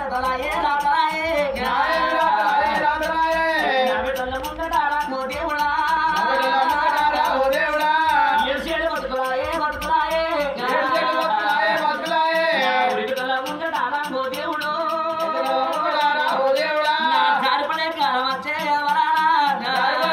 రాతలాయే రాతలాయే నా బిడ్డల ముంగటాడ ఓ దేవుడా ఏసేడు బతుకులాయే బతుకులాయే నా బిడ్డల ముంగటాడ ఓ దేవుడు నా జారిపడే కాలం వచ్చే ఎవరాడా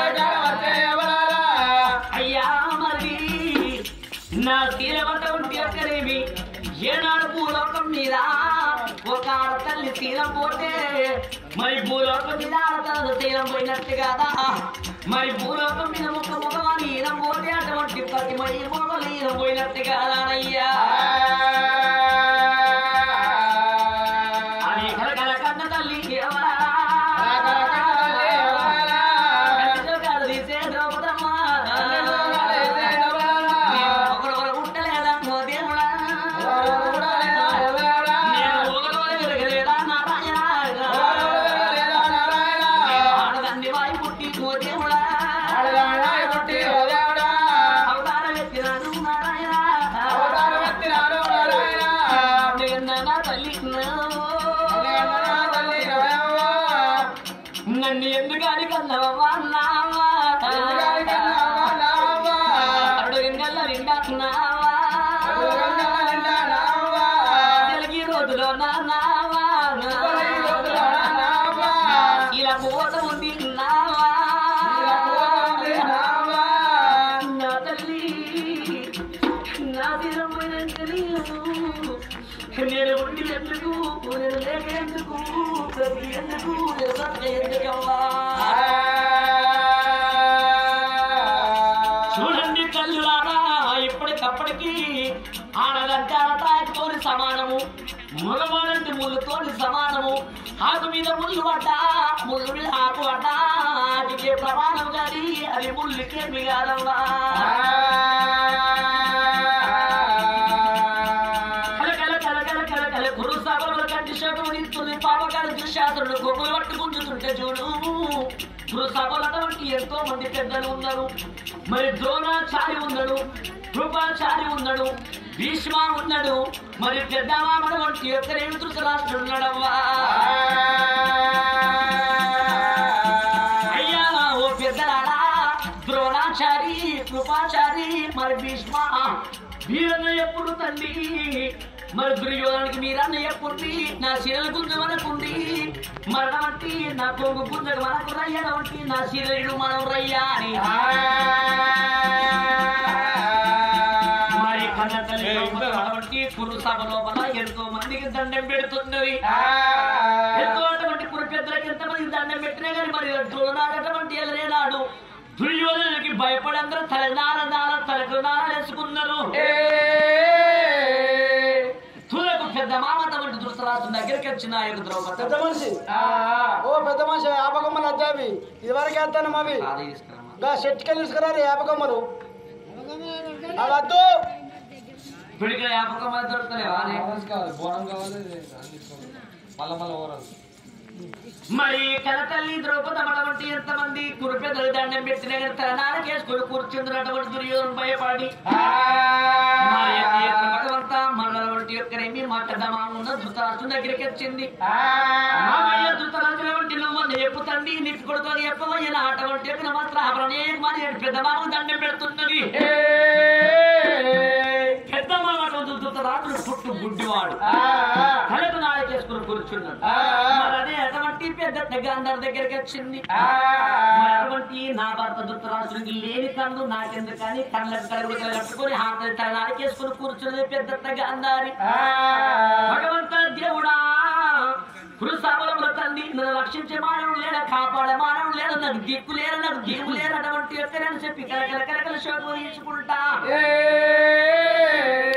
అయ్యా మరి నా తీరవంట ఉంటే ఒక్కరేమి ఏనాడు భూలోకం మీద ఒక ఆడతల్లి తీరం పోతే మరి భూలోకం మీద ఆడతల్లి తీరం పోయినట్టు కదా మరి భూలోకం మీద ఒక మగవాని ఈరం పోతే అటువంటి ప్రతి మరి మొగలు ఈరం పోయినట్టు కాదా అయ్యా అని కలకల కన్న తల్లి ఎవరా కన్నజోగాలు తీసే ద్రౌపదమ్మ. ఒకడొకడు పుట్టలేదా ఓ దేవుడా? నేను ఒకడొకడు వెలగలేదా నారాయణ? ఆడదాన్ని వాయి పుట్టి ఓ దేవుడా? అవతారం ఎత్తినాను నారాయణ. నేను నా తల్లి నన్ను ఎందుకని కన్నవా నావా అడు ఇంగల్ల వింటున్నావా తెలుగు రోజులో నా నావా ఇలా పోత ఉంది నావా నా తల్లి నా తీరమైనంతనీయము నేను ఉండి ఎందుకు నేను లేక ఎందుకు ప్రతి ఎందుకు నిలబడ్డ ఎందుకవ్వా చూడండి తల్లులారా ఇప్పటికప్పటికి ఆడదంటే ఆడతాయతోని సమానము మగవాడంటే ముళ్ళుతోని సమానము ఆకు మీద ముళ్ళు పడ్డా ముళ్ళు మీద ఆకు పడ్డా ఆటికే ప్రమాణం కానీ అది ముళ్ళుకే మిగాలవ్వా కలకల కలకల కలకల గురు సభలో కంటి శోకం ఇస్తుంది పాపకాల దుశ్శాసనుడు గొప్పలు పట్టు గుంజుతుంటే చూడు గురు సభలు అటువంటి ఎంతో మంది పెద్దలు ఉన్నారు మరి ద్రోణాచారి ఉన్నాడు కృపాచారి ఉన్నాడు భీష్మ ఉన్నాడు మరి పెద్దమామడు వంటి యొక్క ధృతరాష్ట్రుడు ఉన్నాడవ్వా అయ్యా ఓ పెద్దలారా ద్రోణాచారి కృపాచారి మరి భీష్మ వీరన్న ఎప్పుడు తండ్రి మరి దుర్యోధనకి మీరన్న ఎప్పుడు నా శిరల గుంజ మనకుండి మరణం అంటే నా కొంగు గుంజకు మనకు రయ్యన వంటి నా శిరయుడు మనం రయ్యా అని మరి కన్న తల్లి వంటి కురు సభ లోపల ఎంతో మందికి దండం పెడుతున్నది ఎంతో అటువంటి కురు పెద్దలకి ఎంతమంది దండం పెట్టినా కానీ మరి ద్రోణాలు అటువంటి ఎలరేనాడు దుర్యోధనకి భయపడి అందరూ తలనార నార తలకు నార వేసుకున్నారు తులకు పెద్ద మామ అటువంటి ధృతరాజు దగ్గరికి వచ్చిన ఆ యొక్క ద్రౌపది పెద్ద మనిషి ఓ పెద్ద మనిషి యాపకొమ్మలు అద్దావి ఇదివరకు వేస్తాను అవి కాదు తీసుకురమ్మా. గా చెట్టుకెళ్ళి తీసుకురారు యాపకొమ్మలు అవి వద్దు పిడికిల యాపకం మీద దొరుకుతలేవా అని. బోనం కావాలి మళ్ళా మళ్ళా ఓరాలు మరి కనతల్లి ద్రౌపది అటువంటి ఎంతమంది కురు పెద్దలు దండం పెట్టిన కానీ తలనార చేసుకుని కూర్చుంటున్నటువంటి దుర్యోధన భయపడి మరి యొక్క యొక్క భగవంత మండల వంటి యొక్కనేమి మా పెద్దమా ఉన్న ధృతరాష్ట్రం దగ్గరికి వచ్చింది మామయ్య ధృతరాష్ట్రం వంటి నువ్వు చెప్పుతండి నిప్పు కొడుకు చెప్పవయ్య ఆట వంటి యొక్క నమస్కారం మరి పెద్దమామ దండం పెడుతున్నది పెద్దమామ ధృతరాష్ట్రుడు పుట్టు గుడ్డివాడు కళ్ళకు నాడ చేసుకుని కూర్చున్నాడు మరి అదే అటువంటి పెద్ద తెగ అందరి దగ్గరికి వచ్చింది మరి అటువంటి నా భర్త ధృతరాష్ట్రుడికి లేని కన్ను నాకెందుకని కళ్ళకు కలుగులు కట్టుకుని హాతలు తల నాడకేసుకుని కూర్చున్నది పెద్ద తెగ అందారి భగవంత దేవుడా పురుషాబలంలో తండ్రి నన్ను రక్షించే మానవుడు లేడా కాపాడే మానవుడు లేడు నాకు దిక్కు లేరు నాకు దిక్కు లేరు అటువంటి యొక్క నేను చెప్పి కలకల కలకల శోభ తీసుకుంటా